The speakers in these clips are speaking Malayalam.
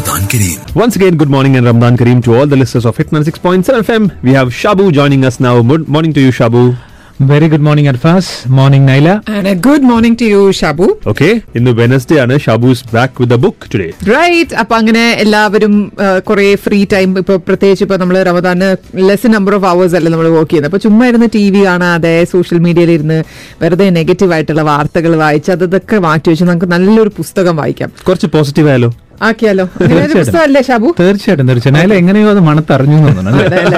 Ramadan Kareem. Once again, good morning and Ramadan Kareem to all the listeners of Hit 96.7 FM. We have Shabu joining us now. Good morning to you, Shabu. Very good morning Arfas morning Naila And a good morning to you, Shabu. Okay, in the Wednesday, ആണ് Shabu's back with the book today. Right അപ്പൊ അങ്ങനെ എല്ലാവരും കുറെ ഫ്രീ ടൈം ഇപ്പൊ പ്രത്യേകിച്ച് ഇപ്പൊ നമ്മൾ റമദാന് ലെസ് നമ്പർ ഓഫ് അവേഴ്സ് അല്ലേ നമ്മൾ വർക്ക് ചെയ്യുന്നത് അപ്പൊ ചുമ്മാ ഇരുന്ന് ടി വി കാണാതെ സോഷ്യൽ മീഡിയയിൽ ഇരുന്ന് വെറുതെ നെഗറ്റീവ് ആയിട്ടുള്ള വാർത്തകൾ വായിച്ച് അതൊക്കെ മാറ്റി വെച്ച് നമുക്ക് നല്ലൊരു പുസ്തകം വായിക്കാം കുറച്ച് പോസിറ്റീവ് ആയാലോ ആക്കിയാലോ അങ്ങനെ ഒരു പുസ്തകമല്ലേ ഷാബു തീർച്ചയായിട്ടും തീർച്ചയായും നൈല എങ്ങനെയോ അത് മണത്തറിഞ്ഞു എന്ന് തോന്നുന്നു അല്ലേ? അതെ അല്ലേ?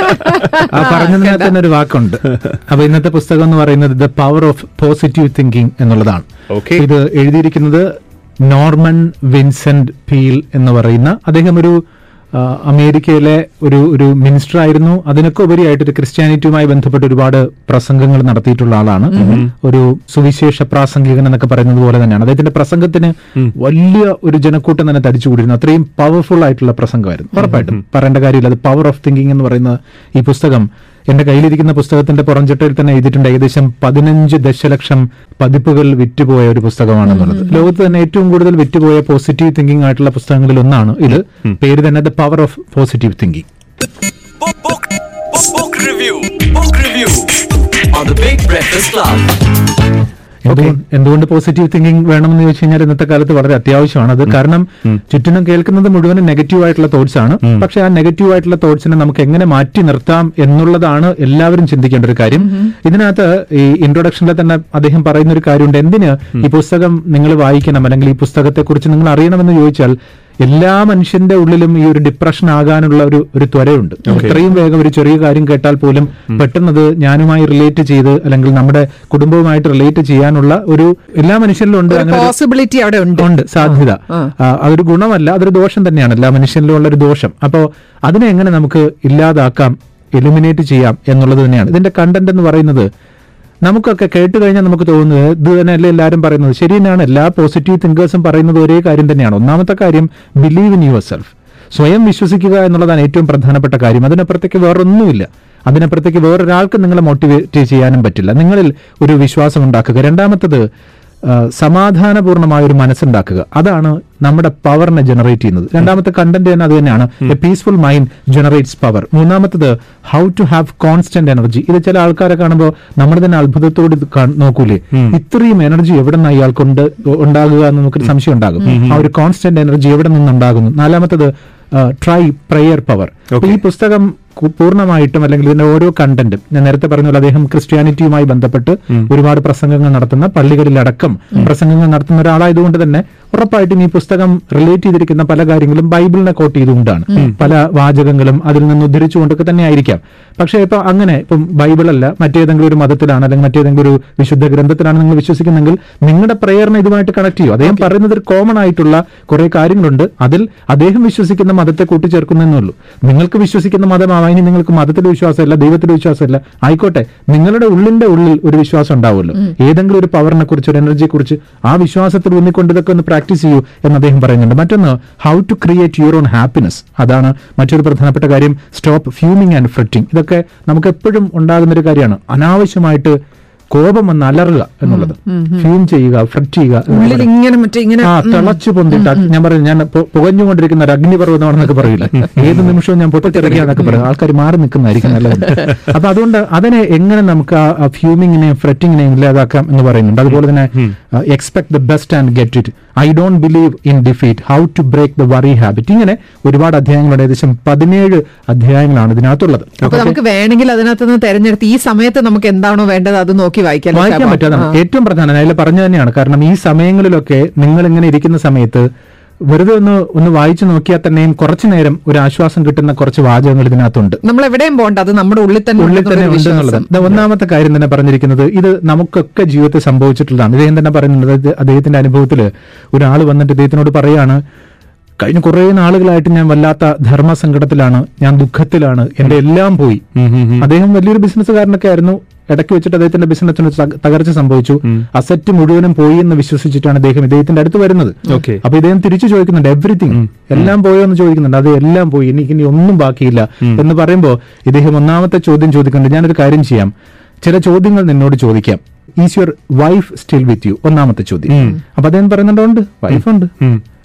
ആ പറഞ്ഞതിനകത്ത് തന്നെ ഒരു വാക്കുണ്ട് അപ്പൊ ഇന്നത്തെ പുസ്തകം എന്ന് പറയുന്നത് the power of positive thinking എന്നുള്ളതാണ് Okay. ഇത് എഴുതിയിരിക്കുന്നത് നോർമൻ വിൻസെന്റ് പീൽ എന്ന് പറയുന്ന അദ്ദേഹം ഒരു ആ, അമേരിക്കയിലെ ഒരു ഒരു മിനിസ്റ്റർ ആയിരുന്നു അതിനൊക്കെ ഉപരിയായിട്ട് ഒരു ക്രിസ്ത്യാനിറ്റിയുമായി ബന്ധപ്പെട്ട് ഒരുപാട് പ്രസംഗങ്ങൾ നടത്തിയിട്ടുള്ള ആളാണ് ഒരു സുവിശേഷ പ്രാസംഗികൻ എന്നൊക്കെ പറയുന്നത് പോലെ തന്നെയാണ് അദ്ദേഹത്തിന്റെ പ്രസംഗത്തിന് വലിയ ഒരു ജനക്കൂട്ടം തന്നെ തടിച്ചുകൂടിയിരുന്നു അത്രയും പവർഫുൾ ആയിട്ടുള്ള പ്രസംഗമായിരുന്നു ഉറപ്പായിട്ടും പറയേണ്ട കാര്യമില്ല അത് പവർ ഓഫ് തിങ്കിങ് എന്ന് പറയുന്ന ഈ പുസ്തകം എന്റെ കയ്യിലിരിക്കുന്ന പുസ്തകത്തിന്റെ പുറംചട്ടയിൽ തന്നെ എഴുതിയിട്ടുണ്ട് ഏകദേശം പതിനഞ്ച് ദശലക്ഷം പതിപ്പുകൾ വിറ്റുപോയ ഒരു പുസ്തകമാണെന്നുള്ളത് ലോകത്ത് തന്നെ ഏറ്റവും കൂടുതൽ വിറ്റുപോയ പോസിറ്റീവ് തിങ്കിങ് ആയിട്ടുള്ള പുസ്തകങ്ങളിൽ ഒന്നാണ് ഇത് പേര് തന്നെ the power of positive thinking Book, book, book, book review. Book review on the Big Breakfast Club. എന്തുകൊണ്ട് എന്തുകൊണ്ട് പോസിറ്റീവ് തിങ്കിങ് വേണമെന്ന് ചോദിച്ചു കഴിഞ്ഞാൽ ഇന്നത്തെ കാലത്ത് വളരെ അത്യാവശ്യമാണ് അത് കാരണം ചുറ്റിനും കേൾക്കുന്നത് മുഴുവനും നെഗറ്റീവ് ആയിട്ടുള്ള തോട്ട്സ് ആണ് പക്ഷെ ആ നെഗറ്റീവ് ആയിട്ടുള്ള തോട്ട്സിനെ നമുക്ക് എങ്ങനെ മാറ്റി നിർത്താം എന്നുള്ളതാണ് എല്ലാവരും ചിന്തിക്കേണ്ട ഒരു കാര്യം ഇതിനകത്ത് ഈ ഇൻട്രൊഡക്ഷനിൽ തന്നെ അദ്ദേഹം പറയുന്ന ഒരു കാര്യമുണ്ട് എന്തിന് ഈ പുസ്തകം നിങ്ങൾ വായിക്കണം അല്ലെങ്കിൽ ഈ പുസ്തകത്തെ കുറിച്ച് നിങ്ങൾ അറിയണമെന്ന് ചോദിച്ചാൽ എല്ലാ മനുഷ്യന്റെ ഉള്ളിലും ഈ ഒരു ഡിപ്രഷൻ ആകാനുള്ള ഒരു ഒരു ത്വരയുണ്ട് ഇത്രയും വേഗം ഒരു ചെറിയ കാര്യം കേട്ടാൽ പോലും പെട്ടെന്നത് ഞാനുമായി റിലേറ്റ് ചെയ്ത് അല്ലെങ്കിൽ നമ്മുടെ കുടുംബവുമായിട്ട് റിലേറ്റ് ചെയ്യാനുള്ള ഒരു എല്ലാ മനുഷ്യരിലും ഉണ്ട് അങ്ങനെ ഒരു- പോസിബിലിറ്റി അവിടെ ഉണ്ട് ഉണ്ട് സാധ്യത ആ, അതൊരു ഗുണമല്ല അതൊരു ദോഷം തന്നെയാണ് എല്ലാ മനുഷ്യരിലും ഉള്ള ഒരു ദോഷം അപ്പോ അതിനെ എങ്ങനെ നമുക്ക് ഇല്ലാതാക്കാം എലിമിനേറ്റ് ചെയ്യാം എന്നുള്ളത് തന്നെയാണ് ഇതിന്റെ കണ്ടന്റ് എന്ന് പറയുന്നത് നമുക്കൊക്കെ കേട്ട് കഴിഞ്ഞാൽ നമുക്ക് തോന്നുന്നത് ഇത് തന്നെയല്ലേ എല്ലാവരും പറയുന്നത് ശരി തന്നെയാണ് എല്ലാ പോസിറ്റീവ് തിങ്കേഴ്സും പറയുന്നത് ഒരേ കാര്യം തന്നെയാണ് ഒന്നാമത്തെ കാര്യം ബിലീവ് ഇൻ യുവർ സെൽഫ് സ്വയം വിശ്വസിക്കുക എന്നുള്ളതാണ് ഏറ്റവും പ്രധാനപ്പെട്ട കാര്യം അതിനപ്പുറത്തേക്ക് വേറൊന്നുമില്ല അതിനപ്പുറത്തേക്ക് വേറൊരാൾക്ക് നിങ്ങളെ മോട്ടിവേറ്റ് ചെയ്യാനും പറ്റില്ല നിങ്ങളിൽ ഒരു വിശ്വാസം ഉണ്ടാക്കുക രണ്ടാമത്തത് ആ, സമാധാനപൂർണമായ ഒരു മനസ്സുണ്ടാക്കുക അതാണ് നമ്മുടെ പവറിനെ ജനറേറ്റ് ചെയ്യുന്നത് രണ്ടാമത്തെ കണ്ടന്റ് തന്നെ അത് തന്നെയാണ് a peaceful mind generates power മൂന്നാമത്തത് how to have constant energy ഇത് ചില ആൾക്കാരെ കാണുമ്പോൾ നമ്മൾ തന്നെ അത്ഭുതത്തോട് ഇത് കാ- നോക്കൂലേ ഇത്രയും എനർജി എവിടെ നിന്ന് ഇയാൾക്കുണ്ട് ഉണ്ടാകുക എന്ന് നമുക്കൊരു സംശയം ഉണ്ടാകും ആ ഒരു കോൺസ്റ്റന്റ് എനർജി എവിടെ നിന്നുണ്ടാകുന്നു നാലാമത്തത് ട്രൈ പ്രയർ പവർ ഈ പുസ്തകം കു- പൂർണ്ണമായിട്ടും അല്ലെങ്കിൽ ഇതിന്റെ ഓരോ കണ്ടന്റും ഞാൻ നേരത്തെ പറഞ്ഞ പോലെ അദ്ദേഹം ക്രിസ്ത്യാനിറ്റിയുമായി ബന്ധപ്പെട്ട് ഒരുപാട് പ്രസംഗങ്ങൾ നടത്തുന്ന പള്ളികളിലടക്കം പ്രസംഗങ്ങൾ നടത്തുന്ന ഒരാളായതുകൊണ്ട് തന്നെ ഉറപ്പായിട്ടും ഈ പുസ്തകം റിലേറ്റ് ചെയ്തിരിക്കുന്ന പല കാര്യങ്ങളും ബൈബിളിനെ കോട്ട് ചെയ്തുകൊണ്ടാണ് പല വാചകങ്ങളും അതിൽ നിന്ന് ഉദ്ധരിച്ചുകൊണ്ടൊക്കെ തന്നെ ആയിരിക്കാം പക്ഷേ ഇപ്പൊ അങ്ങനെ ഇപ്പം ബൈബിളല്ല മറ്റേതെങ്കിലും ഒരു മതത്തിലാണ് അല്ലെങ്കിൽ മറ്റേതെങ്കിലും ഒരു വിശുദ്ധ ഗ്രന്ഥത്തിലാണ് നിങ്ങൾ വിശ്വസിക്കുന്നെങ്കിൽ നിങ്ങളുടെ പ്രേയറിനെ ഇതുമായിട്ട് കണക്ട് ചെയ്യും അദ്ദേഹം പറയുന്നത് ഒരു കോമൺ ആയിട്ടുള്ള കുറെ കാര്യങ്ങളുണ്ട് അതിൽ അദ്ദേഹം വിശ്വസിക്കുന്ന മതത്തെ കൂട്ടിച്ചേർക്കുന്നേ ഉള്ളൂ നിങ്ങൾക്ക് വിശ്വസിക്കുന്ന മതമാവാം ഇനി നിങ്ങൾക്ക് മതത്തിൽ വിശ്വാസമില്ല ദൈവത്തിൽ വിശ്വാസമില്ല ആയിക്കോട്ടെ നിങ്ങളുടെ ഉള്ളിന്റെ ഉള്ളിൽ ഒരു വിശ്വാസം ഉണ്ടാവുമല്ലോ ഏതെങ്കിലും ഒരു പവറിനെ കുറിച്ച് ഒരു എനർജിയെ കുറിച്ച് ആ വിശ്വാസത്തിൽ ഊന്നിക്കൊണ്ട് ഇതൊക്കെ ഒന്ന് പ്രാക്ടീസ് ചെയ്യൂ എന്ന് അദ്ദേഹം പറയുന്നുണ്ട് മറ്റൊന്ന് how to create your own happiness അതാണ് മറ്റൊരു പ്രധാനപ്പെട്ട കാര്യം സ്റ്റോപ്പ് ഫ്യൂമിങ് ആൻഡ് ഫ്രിറ്റിംഗ് ഇതൊക്കെ നമുക്ക് എപ്പോഴും ഉണ്ടാകുന്ന ഒരു കാര്യമാണ് അനാവശ്യമായിട്ട് കോപം വന്ന് അലറുക എന്നുള്ളത് ഫ്യൂം ചെയ്യുക ഫ്രറ്റ് ചെയ്യുക എന്ന് ഉള്ളിൽ പറയുന്നത്. ഇങ്ങനെ മറ്റേ ഇങ്ങനെ ആ തിളച്ചു പൊന്തിട്ട് അത് ഞാൻ പറയും ഞാൻ പു- പുകഞ്ഞുകൊണ്ടിരിക്കുന്ന ഒരു അഗ്നിപർവ്വതമാണെന്നൊക്കെ പറയില്ല ഏത് നിമിഷവും ഞാൻ പൊട്ടിത്തെറിക്കാന്നൊക്കെ പറയും ആൾക്കാർ മാറി നിൽക്കുന്നതായിരിക്കും നല്ലത് അപ്പൊ അതുകൊണ്ട് അതിനെ എങ്ങനെ നമുക്ക് ആ ഫ്യൂമിങ്ങിനെയും ഫ്രെറ്റിങ്ങിനെയും ഇല്ലാതാക്കാം എന്ന് പറയുന്നുണ്ട് അതുപോലെ തന്നെ expect the best and get it I don't believe in defeat how to break the worry habit ഇങ്ങനെ ഒരുപാട് അധ്യായങ്ങളുണ്ട് ഏകദേശം പതിനേഴ് അധ്യായങ്ങളാണ് ഇതിനകത്തുള്ളത് അപ്പൊ നമുക്ക് വേണമെങ്കിൽ അതിനകത്ത് നിന്ന് തെരഞ്ഞെടുത്ത് ഈ സമയത്ത് നമുക്ക് എന്താണോ വേണ്ടത് അത് നോക്കി വായിക്കാം അല്ലേ, വായിക്കാൻ ഷാബു? പറ്റാതാണ് ആ. ഏറ്റവും പ്രധാനം അതിൽ പറഞ്ഞു തന്നെയാണ് കാരണം ഈ സമയങ്ങളിലൊക്കെ നിങ്ങൾ ഇങ്ങനെ ഇരിക്കുന്ന സമയത്ത് വെറുതെ ഒന്ന് ഒന്ന് വായിച്ചു നോക്കിയാൽ തന്നെയും കുറച്ചു നേരം ഒരു ആശ്വാസം കിട്ടുന്ന കുറച്ച് വാചകങ്ങൾ ഇതിനകത്തുണ്ട് നമ്മൾ എവിടെയും പോകണ്ട അത് നമ്മുടെ ഉള്ളിൽ തന്നെ ഉള്ളിൽ തന്നെ ഉണ്ടെന്നുള്ളൊരു ഉണ്ട് എന്നുള്ളത് വിശ്വാസം. ദാ ഒന്നാമത്തെ കാര്യം തന്നെ പറഞ്ഞിരിക്കുന്നത് ഇത് നമുക്കൊക്കെ ജീവിതത്തിൽ സംഭവിച്ചിട്ടുള്ളതാണ് ഇദ്ദേഹം തന്നെ പറയുന്നുണ്ട് അതായത് അദ്ദേഹത്തിന്റെ അനുഭവത്തിൽ ഒരാൾ വന്നിട്ട് ഇദ്ദേഹത്തിനോട് പറയാണ് കഴിഞ്ഞ കുറെ നാളുകളായിട്ട് ഞാൻ വല്ലാത്ത ധർമ്മസങ്കടത്തിലാണ് ഞാൻ ദുഃഖത്തിലാണ് എന്റെ എല്ലാം പോയി അദ്ദേഹം വലിയൊരു ബിസിനസ്സുകാരനൊക്കെ ആയിരുന്നു ഇടയ്ക്ക് വെച്ചിട്ട് അദ്ദേഹത്തിന്റെ ബിസിനസ്സിന് തക- തകർച്ച സംഭവിച്ചു അസറ്റ് മുഴുവനും പോയി എന്ന് വിശ്വസിച്ചിട്ടാണ് അദ്ദേഹം ഇദ്ദേഹത്തിന്റെ അടുത്ത് വരുന്നത് Okay. അപ്പൊ ഇദ്ദേഹം തിരിച്ചു ചോദിക്കുന്നുണ്ട് എവറിത്തിങ് എല്ലാം പോയോ എന്ന് ചോദിക്കുന്നുണ്ട് അത് എല്ലാം പോയി എനിക്ക് ഇനി ഒന്നും ബാക്കിയില്ല എന്ന് പറയുമ്പോൾ ഇദ്ദേഹം ഒന്നാമത്തെ ചോദ്യം ചോദിക്കുന്നുണ്ട് ഞാനൊരു കാര്യം ചെയ്യാം ചില ചോദ്യങ്ങൾ നിന്നോട് ചോദിക്കാം is your wife still with you ഒന്നാമത്തെ ചോദ്യം അപ്പൊ അദ്ദേഹം പറയുന്നുണ്ട് ഉണ്ട് വൈഫ് ഉണ്ട്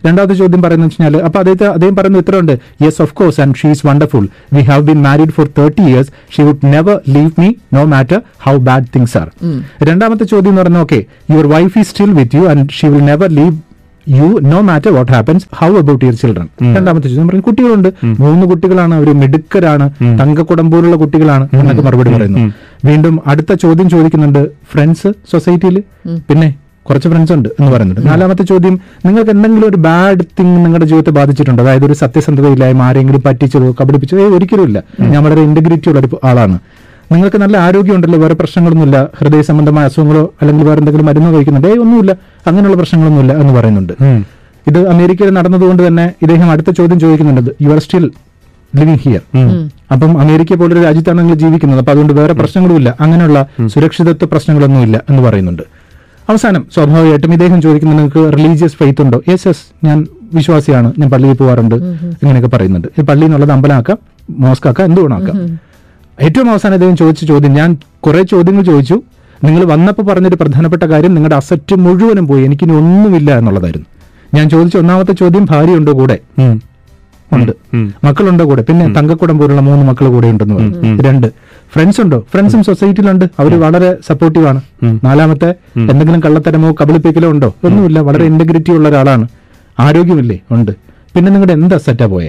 രണ്ടാമത്തെ ചോദ്യം പറയുന്നത് വെച്ചാൽ അപ്പൊ അദ്ദേഹത്തെ അദ്ദേഹം പറയുന്ന ഉത്തരവുണ്ട് yes of course and she is wonderful we have been married for thirty years she would never leave me no matter how bad things are രണ്ടാമത്തെ ചോദ്യം എന്ന് പറഞ്ഞാൽ okay your wife is still with you and she will never leave you no matter what happens how about your children രണ്ടാമത്തെ ചോദ്യം പറഞ്ഞു കുട്ടികളുണ്ട് മൂന്ന് കുട്ടികളാണ് അവർ മിടുക്കരാണ് തങ്കക്കുടം പോലുള്ള കുട്ടികളാണ് എന്നൊക്കെ മറുപടി പറയുന്നു വീണ്ടും അടുത്ത ചോദ്യം ചോദിക്കുന്നുണ്ട് ഫ്രണ്ട്സ് സൊസൈറ്റിയിൽ പിന്നെ കുറച്ച് ഫ്രണ്ട്സ് ഉണ്ട് എന്ന് പറയുന്നുണ്ട് നാലാമത്തെ ചോദ്യം നിങ്ങൾക്ക് എന്തെങ്കിലും ഒരു ബാഡ് തിങ് നിങ്ങളുടെ ജീവിതത്തെ ബാധിച്ചിട്ടുണ്ടോ അതായത് ഒരു സത്യസന്ധതയില്ലായ്മ ആരെങ്കിലും പറ്റിച്ചതോ കബടിപ്പിച്ചതോ ഏയ് ഒരിക്കലും ഇല്ല ഞാൻ വളരെ ഇന്റഗ്രിറ്റി ഉള്ള ഒരു ആളാണ് നിങ്ങൾക്ക് നല്ല ആരോഗ്യമുണ്ടല്ലോ വേറെ പ്രശ്നങ്ങളൊന്നുമില്ല ഹൃദയ സംബന്ധമായ അസുഖങ്ങളോ അല്ലെങ്കിൽ വേറെ എന്തെങ്കിലും മരുന്നോ കഴിക്കുന്നുണ്ട് ഏയ് ഒന്നുമില്ല അങ്ങനെയുള്ള പ്രശ്നങ്ങളൊന്നുമില്ല എന്ന് പറയുന്നുണ്ട് ഇത് അമേരിക്കയിൽ നടന്നതുകൊണ്ട് തന്നെ ഇദ്ദേഹം അടുത്ത ചോദ്യം ചോദിക്കുന്നുണ്ട് you are still living here അപ്പം അമേരിക്ക പോലൊരു രാജ്യത്താണ് നിങ്ങൾ ജീവിക്കുന്നത് അപ്പൊ അതുകൊണ്ട് വേറെ പ്രശ്നങ്ങളുമില്ല അങ്ങനെയുള്ള സുരക്ഷിതത്വ പ്രശ്നങ്ങളൊന്നുമില്ല എന്ന് പറയുന്നുണ്ട് അവസാനം സ്വാഭാവികമായിട്ടും ഇദ്ദേഹം ചോദിക്കുന്നത് നിങ്ങൾക്ക് റിലീജിയസ് ഫെയ്ത്ത് ഉണ്ടോ യെസ് യെസ് ഞാൻ വിശ്വാസിയാണ് ഞാൻ പള്ളിയിൽ പോകാറുണ്ട് ഇങ്ങനെയൊക്കെ പറയുന്നുണ്ട് ഈ പള്ളി എന്നുള്ളത് അമ്പലമാക്കാം മോസ്കാക്കാം എന്ത് വേണമാക്കാം ഏറ്റവും അവസാനം ഇദ്ദേഹം ചോദിച്ച ചോദ്യം ഞാൻ കുറെ ചോദ്യങ്ങൾ ചോദിച്ചു നിങ്ങൾ വന്നപ്പോൾ പറഞ്ഞൊരു പ്രധാനപ്പെട്ട കാര്യം നിങ്ങളുടെ അസറ്റ് മുഴുവനും പോയി എനിക്കിനി ഒന്നുമില്ല എന്നുള്ളതായിരുന്നു ഞാൻ ചോദിച്ച ഒന്നാമത്തെ ചോദ്യം ഭാര്യയുണ്ടോ കൂടെ ഉണ്ട് മക്കളുണ്ടോ കൂടെ പിന്നെ തങ്കക്കുടം പോലുള്ള മൂന്ന് മക്കൾ കൂടെ ഉണ്ടെന്ന് പറഞ്ഞു രണ്ട് ഫ്രണ്ട്സ് ഉണ്ടോ ഫ്രണ്ട്സും സൊസൈറ്റിയിലുണ്ട് അവർ വളരെ സപ്പോർട്ടീവ് ആണ് നാലാമത്തെ എന്തെങ്കിലും കള്ളത്തരമോ കബളിപ്പിക്കലോ ഉണ്ടോ ഒന്നുമില്ല വളരെ ഇന്റഗ്രിറ്റി ഉള്ള ഒരാളാണ് ആരോഗ്യമില്ലേ ഉണ്ട് പിന്നെ നിങ്ങളുടെ എന്ത് അസറ്റാ പോയെ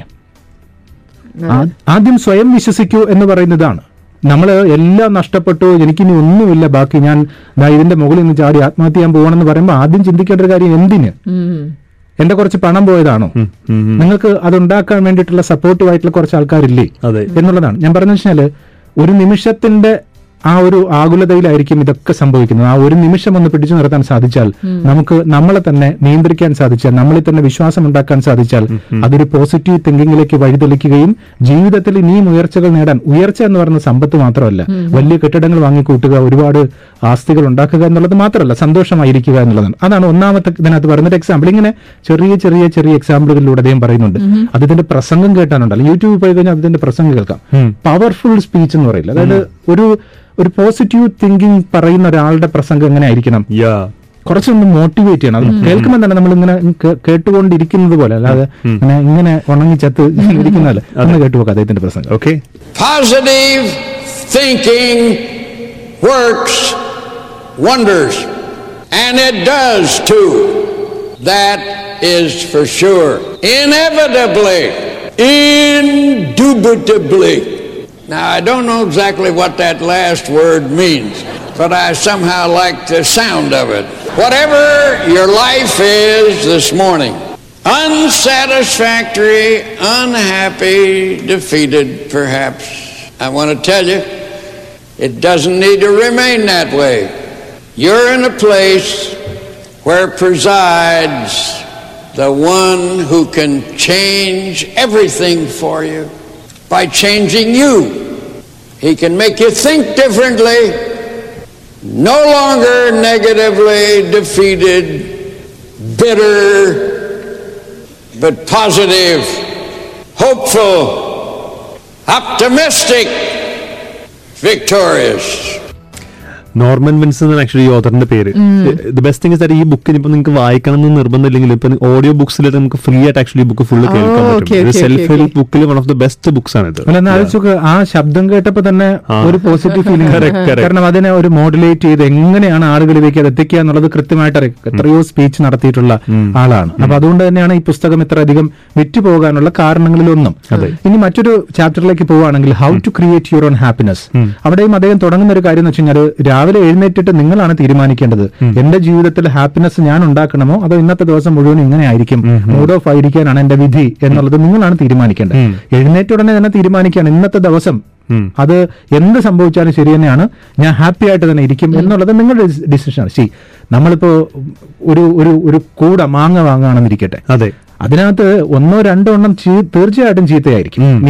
ആ- ആദ്യം സ്വയം വിശ്വസിക്കൂ എന്ന് പറയുന്നതാണ് നമ്മൾ എല്ലാം നഷ്ടപ്പെട്ടു എനിക്കിനി ഒന്നുമില്ല ബാക്കി ഞാൻ ദാ ഇതിന്റെ മുകളിൽ നിന്ന് ചാടി ആത്മഹത്യ ചെയ്യാൻ പോകണമെന്ന് പറയുമ്പോൾ ആദ്യം ചിന്തിക്കേണ്ട ഒരു കാര്യം എന്തിന് എന്റെ കുറച്ച് പണം പോയതാണോ നിങ്ങൾക്ക് അതുണ്ടാക്കാൻ വേണ്ടിയിട്ടുള്ള സപ്പോർട്ടീവ് ആയിട്ടുള്ള കുറച്ച് ആൾക്കാരില്ലേ അതെ. എന്നുള്ളതാണ് ഞാൻ പറഞ്ഞു വെച്ചാല് ഒരു നിമിഷത്തിന്റെ ആ ഒരു ആകുലതയിലായിരിക്കും ഇതൊക്കെ സംഭവിക്കുന്നത് ആ ഒരു നിമിഷം ഒന്ന് പിടിച്ചു നിർത്താൻ സാധിച്ചാൽ നമുക്ക് നമ്മളെ തന്നെ നിയന്ത്രിക്കാൻ സാധിച്ചാൽ നമ്മളിൽ തന്നെ വിശ്വാസം ഉണ്ടാക്കാൻ സാധിച്ചാൽ അതൊരു പോസിറ്റീവ് തിങ്കിങ്ങിലേക്ക് വഴിതെളിക്കുകയും ജീവിതത്തിൽ ഇനിയും ഉയർച്ചകൾ നേടാൻ ഉയർച്ച എന്ന് പറയുന്ന സമ്പത്ത് മാത്രമല്ല വലിയ കെട്ടിടങ്ങൾ വാങ്ങിക്കൂട്ടുക ഒരുപാട് ആസ്തികൾ ഉണ്ടാക്കുക എന്നുള്ളത് മാത്രമല്ല സന്തോഷമായിരിക്കുക എന്നുള്ളതാണ് അതാണ് ഒന്നാമത്തെ ഇതിനകത്ത് പറയുന്ന എക്സാമ്പിൾ ഇങ്ങനെ ചെറിയ ചെറിയ ചെറിയ എക്സാമ്പിളുകളിലൂടെ അദ്ദേഹം പറയുന്നുണ്ട് അതിന്റെ പ്രസംഗം കേട്ടാനുണ്ടല്ലോ യൂട്യൂബിൽ പോയി കഴിഞ്ഞാൽ അതിന്റെ പ്രസംഗം കേൾക്കാം പവർഫുൾ സ്പീച്ച് എന്ന് പറയില്ല അതായത് ഒരു ഒരു പോസിറ്റീവ് തിങ്കിങ് പറയുന്ന ഒരാളുടെ പ്രസംഗം എങ്ങനെ ആയിരിക്കണം യാ കുറച്ചൊന്ന് മോട്ടിവേറ്റ് ചെയ്യണം അത് കേൾക്കുമ്പോൾ തന്നെ നമ്മൾ ഇങ്ങനെ കേ- കേട്ടുകൊണ്ടിരിക്കുന്നത് പോലെ അല്ലാതെ ഇങ്ങനെ ഇങ്ങനെ ഉണങ്ങി ചത്ത് ഇരിക്കുന്നതല്ല ഒന്ന് കേട്ടുപോക്കാം അദ്ദേഹത്തിന്റെ പ്രസംഗം okay Positive thinking works wonders. And it does too. That is for sure. Inevitably, indubitably. Now, I don't know exactly what that last word means, but I somehow like the sound of it. Whatever your life is this morning, unsatisfactory, unhappy, defeated perhaps, I want to tell you, it doesn't need to remain that way. You're in a place where presides the one who can change everything for you by changing you. He can make you think differently, no longer negatively defeated, bitter, but positive, hopeful, optimistic, victorious. Norman Vinson actually ഈ ഓതറിന്റെ പേര് ദ ബെസ്റ്റ് തിങ് ഇസ് ഈ ബുക്കിന് ഇപ്പൊ നിങ്ങൾക്ക് വായിക്കണം എന്ന് നിർബന്ധമില്ലെങ്കിൽ ഇപ്പൊ ഓഡിയോ ബുക്സിൽ നമുക്ക് ഫ്രീ ആയിട്ട് ആക്ച്വലി ബുക്ക് ഫുള്ള് കേൾക്കാൻ okay, പറ്റും okay, self okay, help okay. ബുക്കിൽ one of the best books ആണ് ഇത് അല്ല ഒന്ന് ആലോചിച്ച് നോക്ക് ആ ശബ്ദം കേട്ടപ്പോ തന്നെ ഒരു പോസിറ്റീവ് ഫീലിംഗ് Correct, correct. കാരണം അതിനെ ഒരു മോഡുലേറ്റ് ചെയ്ത് എങ്ങനെയാണ് ആളുകളിലേക്ക് അത് എത്തിക്കുക എന്നുള്ളത് കൃത്യമായിട്ട് അറിയാം എത്രയോ സ്പീച്ച് നടത്തിയിട്ടുള്ള ആളാണ് അപ്പൊ അതുകൊണ്ട് തന്നെയാണ് ഈ പുസ്തകം ഇത്ര അധികം വിറ്റ് പോകാനുള്ള കാരണങ്ങളിലൊന്നും ഇനി മറ്റൊരു ചാപ്റ്ററിലേക്ക് പോവുകയാണെങ്കിൽ how to create your own happiness അവിടെയും അദ്ദേഹം തുടങ്ങുന്ന ഒരു കാര്യം എന്ന് വെച്ച് കഴിഞ്ഞാൽ രാവിലെ എഴുന്നേറ്റിട്ട് നിങ്ങളാണ് തീരുമാനിക്കേണ്ടത് എന്റെ ജീവിതത്തിൽ ഹാപ്പിനെസ് ഞാൻ ഉണ്ടാക്കണമോ അതോ ഇന്നത്തെ ദിവസം മുഴുവൻ ഇങ്ങനെ ആയിരിക്കും മൂഡ് ഓഫ് ആയിരിക്കാനാണ് എന്റെ വിധി എന്നുള്ളത് നിങ്ങളാണ് തീരുമാനിക്കേണ്ടത് എഴുന്നേറ്റ ഉടനെ തന്നെ തീരുമാനിക്കുകയാണ് ഇന്നത്തെ ദിവസം അത് എന്ത് സംഭവിച്ചാലും ശരി തന്നെയാണ് ഞാൻ ഹാപ്പി ആയിട്ട് തന്നെ ഇരിക്കും എന്നുള്ളത് നിങ്ങളുടെ ഡിസിഷനാണ് ശരി നമ്മളിപ്പോ ഒരു ഒരു ഒരു കൂട മാങ്ങ വാങ്ങുകയാണെന്നിരിക്കട്ടെ അതെ അതിനകത്ത് ഒന്നോ രണ്ടോ എണ്ണം ചീ- തീർച്ചയായിട്ടും ചീത്തയായിരിക്കും ഇനി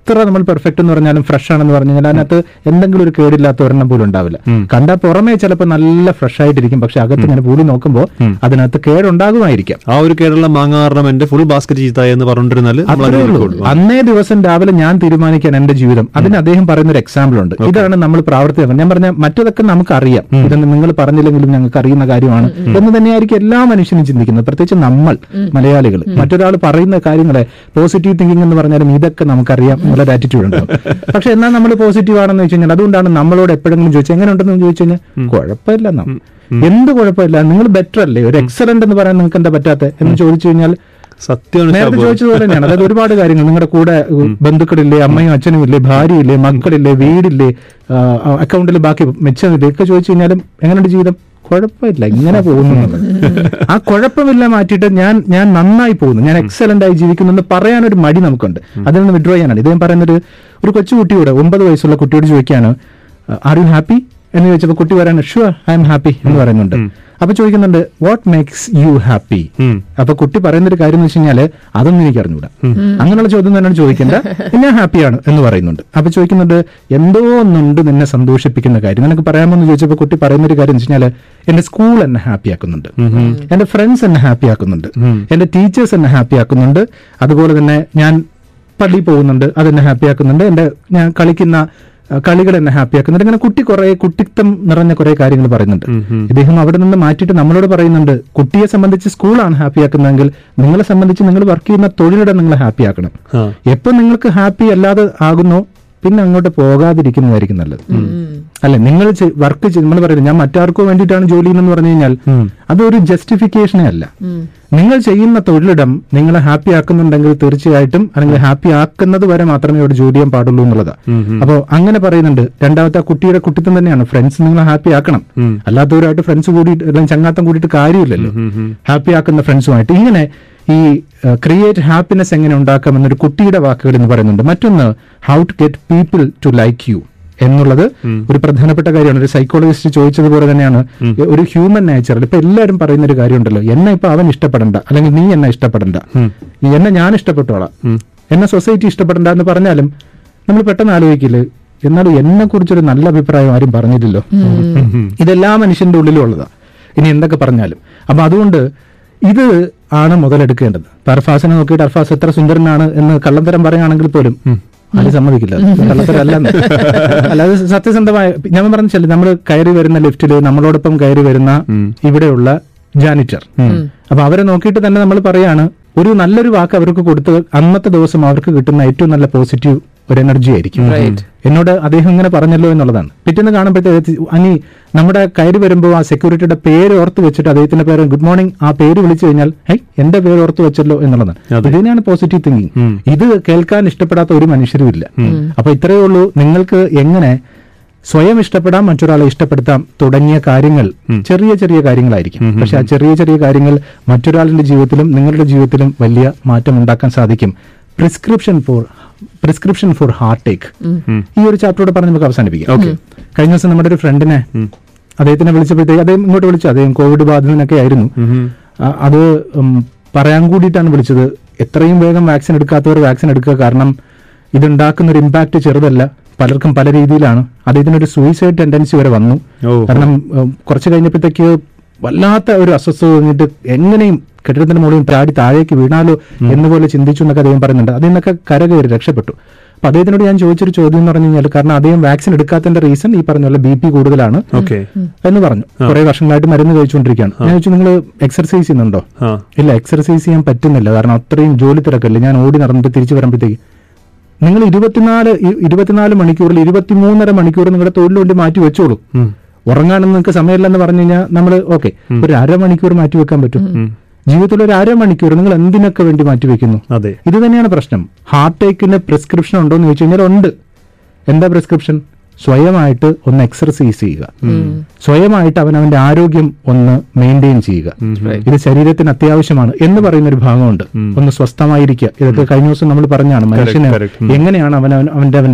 എത്ര നമ്മൾ പെർഫെക്റ്റ് എന്ന് പറഞ്ഞാലും ഫ്രഷ് ആണെന്ന് പറഞ്ഞു കഴിഞ്ഞാൽ അതിനകത്ത് എന്തെങ്കിലും ഒരു കേടില്ലാത്ത ഒരെണ്ണം പോലും ഉണ്ടാവില്ല കണ്ടാൽ പുറമേ ചിലപ്പോൾ നല്ല ഫ്രഷ് ആയിട്ടിരിക്കും പക്ഷെ അകത്ത് ഇങ്ങനെ പൂടി നോക്കുമ്പോൾ അതിനകത്ത് കേടുണ്ടാകുമായിരിക്കാം ആ ഒരു കേടുള്ള മാങ്ങ കാരണം എന്റെ ഫുൾ ബാസ്ക്കറ്റ് ചീത്തായി എന്ന് പറഞ്ഞിരുന്നാൽ നമ്മൾ അത്രേ അങ്ങനെ ഉള്ളൂ. കൊടുക്കും. അന്നേ ദിവസം രാവിലെ ഞാൻ തീരുമാനിക്കാൻ എന്റെ ജീവിതം അതിന് അദ്ദേഹം പറയുന്ന ഒരു എക്സാമ്പിൾ ഉണ്ട് ഇതാണ് നമ്മൾ പ്രാവർത്തികം ഞാൻ പറഞ്ഞ മറ്റതൊക്കെ നമുക്ക് അറിയാം ഇതൊന്നും നിങ്ങൾ പറഞ്ഞില്ലെങ്കിലും ഞങ്ങൾക്ക് അറിയുന്ന കാര്യമാണ് എന്ന് തന്നെയായിരിക്കും എല്ലാ മനുഷ്യനും ചിന്തിക്കുന്നത് പ്രത്യേകിച്ച് നമ്മൾ മലയാളികൾ മറ്റൊരാൾ പറയുന്ന കാര്യങ്ങളെ പോസിറ്റീവ് തിങ്കിങ് എന്ന് പറഞ്ഞാലും ഇതൊക്കെ നമുക്കറിയാം എന്നുള്ള ആറ്റിറ്റ്യൂഡ് ഉണ്ടാവും പക്ഷെ എന്നാൽ നമ്മൾ പോസിറ്റീവ് ആണെന്ന് വെച്ച് കഴിഞ്ഞാൽ അതുകൊണ്ടാണ് നമ്മളോട് എപ്പോഴെങ്കിലും ചോദിച്ചാൽ എങ്ങനെ ഉണ്ടെന്ന് ചോദിച്ചു കഴിഞ്ഞാൽ കുഴപ്പമില്ല നാം എന്ത് കുഴപ്പമില്ല നിങ്ങൾ ബെറ്റർ അല്ലേ ഒരു എക്സലന്റ് എന്ന് പറയാൻ നിങ്ങൾക്ക് എന്താ പറ്റാത്ത എന്ന് ചോദിച്ചു കഴിഞ്ഞാൽ സത്യമാണ് നേരത്തെ ഷാബു. ചോദിച്ചതുപോലെ തന്നെയാണ് അതായത് ഒരുപാട് കാര്യങ്ങൾ നിങ്ങളുടെ കൂടെ ഉം, ബന്ധുക്കളില്ലേ അമ്മയും അച്ഛനും ഇല്ലേ ഭാര്യയില്ലേ മക്കളില്ലേ വീടില്ലേ അക്കൗണ്ടിൽ ബാക്കി മെച്ചമില്ലേ ഒക്കെ ചോദിച്ചു കഴിഞ്ഞാലും എങ്ങനെയുണ്ട് ജീവിതം കുഴപ്പമില്ല ഇങ്ങനെ പോകുന്നു എന്നുള്ളത്. ആ കുഴപ്പമില്ല മാറ്റിയിട്ട് ഞാൻ ഞാൻ നന്നായി പോകുന്നു ഞാൻ എക്സലന്റ് ആയി ജീവിക്കുന്നു എന്ന് പറയാനൊരു മടി നമുക്കുണ്ട് അതിൽ നിന്ന് വിഡ്രോ ചെയ്യാനാണ് ഇദ്ദേഹം പറയുന്നൊരു ഒരു കൊച്ചുകുട്ടിയോട് ഒമ്പത് വയസ്സുള്ള കുട്ടിയോട് ചോദിക്കാണ് ആർ യു ഹാപ്പി എന്ന് ചോദിച്ചപ്പോൾ കുട്ടി പറയാണ് ഷുവർ ഐ എം ഹാപ്പി എന്ന് പറയുന്നുണ്ട് അപ്പൊ ചോദിക്കുന്നുണ്ട് വാട്ട് മേക്സ് യു ഹാപ്പി ഉം. അപ്പൊ കുട്ടി പറയുന്ന ഒരു കാര്യം എന്ന് വെച്ച് കഴിഞ്ഞാല് അതൊന്നും എനിക്ക് അറിഞ്ഞൂടാ അങ്ങനെയുള്ള ചോദ്യം തന്നെയാണ് ചോദിക്കേണ്ട ഞാൻ ഹാപ്പിയാണ് എന്ന് പറയുന്നുണ്ട് അപ്പൊ ചോദിക്കുന്നുണ്ട് എന്തോ ഒന്നുണ്ട് നിന്നെ സന്തോഷിപ്പിക്കുന്ന കാര്യം നിനക്ക് പറയാമോ എന്ന് ചോദിച്ചപ്പോൾ കുട്ടി പറയുന്ന ഒരു കാര്യം എന്ന് വെച്ച് കഴിഞ്ഞാല് എന്റെ സ്കൂൾ എന്നെ ഹാപ്പി ആക്കുന്നുണ്ട് എന്റെ ഫ്രണ്ട്സ് എന്നെ ഹാപ്പി ആക്കുന്നുണ്ട് എന്റെ ടീച്ചേഴ്സ് എന്നെ ഹാപ്പി ആക്കുന്നുണ്ട് അതുപോലെ തന്നെ ഞാൻ പള്ളിയിൽ പോകുന്നുണ്ട് അതെന്നെ ഹാപ്പി ആക്കുന്നുണ്ട് എന്റെ ഞാൻ കളിക്കുന്ന അഹ് കളികൾ എന്നെ ഹാപ്പി ആക്കുന്നുണ്ട് ഇങ്ങനെ കുട്ടി കുറെ കുട്ടിത്തം നിറഞ്ഞ കുറെ കാര്യങ്ങൾ പറയുന്നുണ്ട് ഇദ്ദേഹം അവിടെ നിന്ന് മാറ്റിയിട്ട് നമ്മളോട് പറയുന്നുണ്ട് കുട്ടിയെ സംബന്ധിച്ച് സ്കൂളാണ് ഹാപ്പി ആക്കുന്നതെങ്കിൽ നിങ്ങളെ സംബന്ധിച്ച് നിങ്ങൾ വർക്ക് ചെയ്യുന്ന തൊഴിലിടം നിങ്ങളെ ഹാപ്പി ആക്കണം ആ. എപ്പോ നിങ്ങൾക്ക് ഹാപ്പി അല്ലാതെ ആകുന്നോ പിന്നെ അങ്ങോട്ട് പോകാതിരിക്കുന്നതായിരിക്കും നല്ലത് അല്ലെ നിങ്ങൾ വർക്ക് നമ്മൾ പറയുന്നത് ഞാൻ മറ്റാർക്കോ വേണ്ടിയിട്ടാണ് ജോലി ചെയ്യുന്നതെന്ന് പറഞ്ഞു കഴിഞ്ഞാൽ അതൊരു ജസ്റ്റിഫിക്കേഷനേ അല്ല നിങ്ങൾ ചെയ്യുന്ന തൊഴിലിടം നിങ്ങളെ ഹാപ്പി ആക്കുന്നുണ്ടെങ്കിൽ തീർച്ചയായിട്ടും അല്ലെങ്കിൽ ഹാപ്പി ആക്കുന്നത് വരെ മാത്രമേ അവിടെ ജോലി ചെയ്യാൻ പാടുള്ളൂ എന്നുള്ളതാ അപ്പോൾ അങ്ങനെ പറയുന്നുണ്ട് രണ്ടാമത്തെ ആ കുട്ടിയുടെ കുട്ടിത്തം തന്നെയാണ് ഫ്രണ്ട്സ് നിങ്ങളെ ഹാപ്പി ആക്കണം അല്ലാത്തവരായിട്ട് ഫ്രണ്ട്സ് കൂടിയിട്ട് അല്ലെങ്കിൽ ചങ്ങാത്തം കൂടിയിട്ട് കാര്യമില്ലല്ലോ ഹാപ്പി ആക്കുന്ന ഫ്രണ്ട്സുമായിട്ട് ഇങ്ങനെ ഈ ക്രിയേറ്റ് ഹാപ്പിനെസ് എങ്ങനെ ഉണ്ടാക്കാം എന്നൊരു കുട്ടിയുടെ വാക്കുകൾ എന്ന് പറയുന്നുണ്ട് മറ്റൊന്ന് how to get people to like you എന്നുള്ളത് ഒരു പ്രധാനപ്പെട്ട കാര്യമാണ് ഒരു സൈക്കോളജിസ്റ്റ് ചോദിച്ചതുപോലെ തന്നെയാണ് ഒരു ഹ്യൂമൻ നേച്ചറിൽ ഇപ്പൊ എല്ലാവരും പറയുന്ന ഒരു കാര്യമുണ്ടല്ലോ എന്നെ ഇപ്പൊ അവൻ ഇഷ്ടപ്പെടണ്ട അല്ലെങ്കിൽ നീ എന്നെ ഇഷ്ടപ്പെടണ്ട നീ എന്നെ ഞാൻ ഇഷ്ടപ്പെട്ടോളാം എന്നെ സൊസൈറ്റി ഇഷ്ടപ്പെടണ്ട എന്ന് പറഞ്ഞാലും നമ്മൾ പെട്ടെന്ന് ആലോചിക്കില്ല എന്നാലും എന്നെ കുറിച്ചൊരു നല്ല അഭിപ്രായം ആരും പറഞ്ഞില്ലല്ലോ ഇതെല്ലാ മനുഷ്യന്റെ ഉള്ളിലും ഉള്ളതാ ഇനി എന്തൊക്കെ പറഞ്ഞാലും അപ്പൊ അതുകൊണ്ട് ഇത് ആണ് മുതലെടുക്കേണ്ടത് ഇപ്പൊ അർഫാസിനെ നോക്കിയിട്ട് അർഫാസ് എത്ര സുന്ദരനാണ് എന്ന് കള്ളത്തരം പറയുകയാണെങ്കിൽ പോലും ആരും സമ്മതിക്കില്ല അത് കള്ളത്തരം അല്ലെന്ന് അല്ലാതെ സത്യസന്ധമായ ഞാൻ പറഞ്ഞാൽ നമ്മൾ കയറി വരുന്ന ലിഫ്റ്റില് നമ്മളോടൊപ്പം കയറി വരുന്ന ഇവിടെയുള്ള ജാനിറ്റർ അപ്പൊ അവരെ നോക്കിയിട്ട് തന്നെ നമ്മൾ പറയാണ് ഒരു നല്ലൊരു വാക്ക് അവർക്ക് കൊടുത്ത് അന്നത്തെ ദിവസം അവർക്ക് കിട്ടുന്ന ഏറ്റവും നല്ല പോസിറ്റീവ് ഒരു എനർജി ആയിരിക്കും എന്നോട് അദ്ദേഹം ഇങ്ങനെ പറഞ്ഞല്ലോ എന്നുള്ളതാണ് പിറ്റേന്ന് കാണുമ്പോഴത്തേക്ക് അനി നമ്മുടെ കയറി വരുമ്പോൾ ആ സെക്യൂരിറ്റിയുടെ പേര് ഓർത്ത് വെച്ചിട്ട് അദ്ദേഹത്തിന്റെ പേര് ഗുഡ് മോർണിംഗ് ആ പേര് വിളിച്ചു കഴിഞ്ഞാൽ ഹൈ എന്റെ പേര് ഓർത്ത് വെച്ചല്ലോ എന്നുള്ളതാണ് ഇതിനാണ് പോസിറ്റീവ് തിങ്കിങ് ഇത് കേൾക്കാൻ ഇഷ്ടപ്പെടാത്ത ഒരു മനുഷ്യരും ഇല്ല അപ്പൊ ഇത്രയേ ഉള്ളൂ നിങ്ങൾക്ക് എങ്ങനെ സ്വയം ഇഷ്ടപ്പെടാം മറ്റൊരാളെ ഇഷ്ടപ്പെടുത്താം തുടങ്ങിയ കാര്യങ്ങൾ ചെറിയ ചെറിയ കാര്യങ്ങളായിരിക്കും പക്ഷെ ആ ചെറിയ ചെറിയ കാര്യങ്ങൾ മറ്റൊരാളിന്റെ ജീവിതത്തിലും നിങ്ങളുടെ ജീവിതത്തിലും വലിയ മാറ്റം ഉണ്ടാക്കാൻ സാധിക്കും prescription for prescription for heartache ഈ ഒരു ചാപ്റ്ററോട് പറഞ്ഞ് നമുക്ക് അവസാനിപ്പിക്കാം ഓക്കെ കഴിഞ്ഞ ദിവസം നമ്മുടെ ഒരു ഫ്രണ്ടിനെ അദ്ദേഹത്തിനെ വിളിച്ചപ്പോഴത്തേക്ക് അദ്ദേഹം ഇങ്ങോട്ട് വിളിച്ചു അദ്ദേഹം കോവിഡ് ബാധിതനൊക്കെ ആയിരുന്നു ആ, അത് ഉം, പറയാൻ കൂടിയിട്ടാണ് വിളിച്ചത് എത്രയും വേഗം വാക്സിൻ എടുക്കാത്തവർ വാക്സിൻ എടുക്കുക കാരണം ഇതുണ്ടാക്കുന്ന ഒരു ഇമ്പാക്ട് ചെറുതല്ല പലർക്കും പല രീതിയിലാണ് അദ്ദേഹത്തിന് ഒരു സൂയിസൈഡ് ടെൻഡൻസി വരെ വന്നു ഓ. കാരണം ഉം, കുറച്ച് കഴിഞ്ഞപ്പോഴത്തേക്ക് വല്ലാത്ത ഒരു അസ്വസ്ഥത തോന്നിയിട്ട് എങ്ങനെയും കെട്ടിടത്തിന്റെ മുകളിൽ ചാടി താഴേക്ക് വീണാലോ എന്നുപോലെ ചിന്തിച്ചു എന്നൊക്കെ അദ്ദേഹം പറയുന്നുണ്ട് അതിൽ നിന്നൊക്കെ കരകയറി രക്ഷപ്പെട്ടു അപ്പൊ അദ്ദേഹത്തിനോട് ഞാൻ ചോദിച്ചൊരു ചോദ്യം എന്ന് പറഞ്ഞു കഴിഞ്ഞാൽ കാരണം അദ്ദേഹം വാക്സിൻ എടുക്കാത്തതിന്റെ റീസൺ ഈ പറഞ്ഞ പോലെ ബി പി കൂടുതലാണ് ഓക്കെ എന്ന് പറഞ്ഞു കുറെ വർഷങ്ങളായിട്ട് മരുന്ന് കഴിച്ചുകൊണ്ടിരിക്കുകയാണ് ഞാൻ ചോദിച്ചു നിങ്ങൾ എക്സർസൈസ് ചെയ്യുന്നുണ്ടോ ആ ഇല്ല എക്സർസൈസ് ചെയ്യാൻ പറ്റുന്നില്ല കാരണം അത്രയും ജോലി തിരക്കല്ലേ ഞാൻ ഓടി നടന്നിട്ട് തിരിച്ചു വരുമ്പോഴത്തേക്ക് നിങ്ങൾ ഇരുപത്തിനാല് ഇ- ഇരുപത്തിനാല് മണിക്കൂറിൽ ഇരുപത്തിമൂന്നര മണിക്കൂർ നിങ്ങളുടെ തൊഴിൽ വേണ്ടി മാറ്റി വെച്ചോളൂ ഉറങ്ങാനൊന്നും നിങ്ങൾക്ക് സമയമില്ലെന്ന് പറഞ്ഞു കഴിഞ്ഞാൽ നമ്മൾ ഓക്കെ ഒരു അരമണിക്കൂർ മാറ്റി വെക്കാൻ പറ്റും ജീവിതത്തിൽ ഒരു അരമണിക്കൂർ നിങ്ങൾ എന്തിനൊക്കെ വേണ്ടി മാറ്റി വെക്കുന്നു അതെ ഇത് തന്നെയാണ് പ്രശ്നം ഹാർട്ട് ടേക്കിന് പ്രിസ്ക്രിപ്ഷൻ ഉണ്ടോ എന്ന് ചോദിച്ചു കഴിഞ്ഞാൽ ഉണ്ട് എന്താ പ്രിസ്ക്രിപ്ഷൻ സ്വയമായിട്ട് ഒന്ന് എക്സർസൈസ് ചെയ്യുക സ്വയമായിട്ട് അവൻ അവന്റെ ആരോഗ്യം ഒന്ന് മെയിൻറ്റെയിൻ ചെയ്യുക ഇത് ശരീരത്തിന് അത്യാവശ്യമാണ് എന്ന് പറയുന്ന ഒരു ഭാഗമുണ്ട് ഒന്ന് സ്വസ്ഥമായിരിക്കുക ഇതൊക്കെ കഴിഞ്ഞ ദിവസം നമ്മൾ പറഞ്ഞാണ് മനുഷ്യന് correct. എങ്ങനെയാണ് അവൻ അവൻ- അവന്റെ അവന്റെ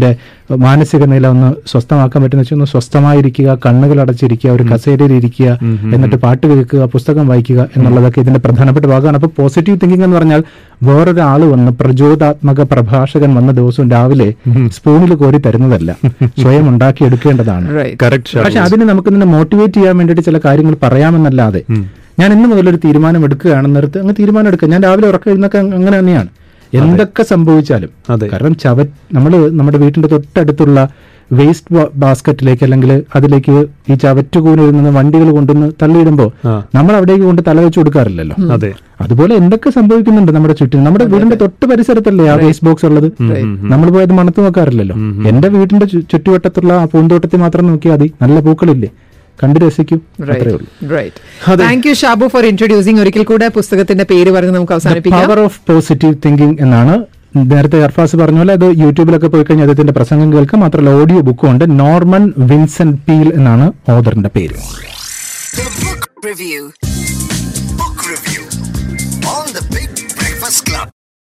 മാനസിക നില ഒന്ന് സ്വസ്ഥമാക്കാൻ പറ്റുന്ന വെച്ചാൽ ഒന്ന് സ്വസ്ഥമായിരിക്കുക കണ്ണുകൾ അടച്ചിരിക്കുക ഒരു കസേരയിൽ ഇരിക്കുക എന്നിട്ട് പാട്ട് കേൾക്കുക പുസ്തകം വായിക്കുക എന്നുള്ളതൊക്കെ ഇതിന്റെ പ്രധാനപ്പെട്ട ഭാഗമാണ് അപ്പൊ പോസിറ്റീവ് തിങ്കിങ് എന്ന് പറഞ്ഞാൽ വേറൊരാൾ വന്ന് പ്രചോദാത്മക പ്രഭാഷകൻ വന്ന ദിവസവും രാവിലെ സ്പൂണിൽ കോരി തരുന്നതല്ല സ്വയം ഉണ്ടാക്കിയെടുക്കേണ്ടതാണ് റൈറ്റ് കറക്റ്റ് പക്ഷെ അതിന് നമുക്ക് ഇതിനെ മോട്ടിവേറ്റ് ചെയ്യാൻ വേണ്ടിയിട്ട് ചില കാര്യങ്ങൾ പറയാമെന്നല്ലാതെ ഞാൻ ഇന്ന് മുതൽ ഒരു തീരുമാനം എടുക്കുകയാണെന്നിടത്ത് അങ്ങ് തീരുമാനം എടുക്കുക ഞാൻ രാവിലെ ഉറക്കം ഇരുന്നൊക്കെ അങ്ങനെ തന്നെയാണ് എന്തൊക്കെ സംഭവിച്ചാലും അതെ. കാരണം ചവ നമ്മൾ നമ്മുടെ വീട്ടിന്റെ തൊട്ടടുത്തുള്ള വേസ്റ്റ് ബാസ്ക്കറ്റിലേക്ക് അല്ലെങ്കിൽ അതിലേക്ക് ഈ ചവറ്റുകൂനിൽ നിന്ന് വണ്ടികൾ കൊണ്ടുവന്ന് തള്ളിയിടുമ്പോൾ ആ. നമ്മൾ അവിടേക്ക് കൊണ്ട് തല വെച്ച് കൊടുക്കാറില്ലല്ലോ അതെ അതുപോലെ എന്തൊക്കെ സംഭവിക്കുന്നുണ്ട് നമ്മുടെ ചുറ്റും നമ്മുടെ വീടിന്റെ തൊട്ട് പരിസരത്തല്ലേ ആ വേസ്റ്റ് ബോക്സ് ഉള്ളത് നമ്മൾ പോയത് മണത്ത് നോക്കാറില്ലല്ലോ എന്റെ വീടിന്റെ ചു- ചുറ്റുവട്ടത്തുള്ള ആ പൂന്തോട്ടത്തിൽ മാത്രം നോക്കിയാൽ മതി നല്ല പൂക്കളില്ലേ കണ്ടു രസിക്കൂ അത്രേ ഉള്ളൂ right thank you Shabu for introducing ഒരിക്കൽ കൂടെ പുസ്തകത്തിന്റെ പേര് പറഞ്ഞ് നമുക്ക് അവസാനിപ്പിക്കാം പവർ ഓഫ് പോസിറ്റീവ് തിങ്കിങ് എന്നാണ് നേരത്തെ അർഫാസ് പറഞ്ഞ പോലെ അത് യൂട്യൂബിലൊക്കെ പോയി കഴിഞ്ഞാൽ അദ്ദേഹത്തിന്റെ പ്രസംഗം കേൾക്കാം മാത്രമല്ല ഓഡിയോ ബുക്കും ഉണ്ട് നോർമൻ വിൻസെന്റ് പീൽ എന്നാണ് ഓദറിന്റെ പേര് The Book Review. Book review on the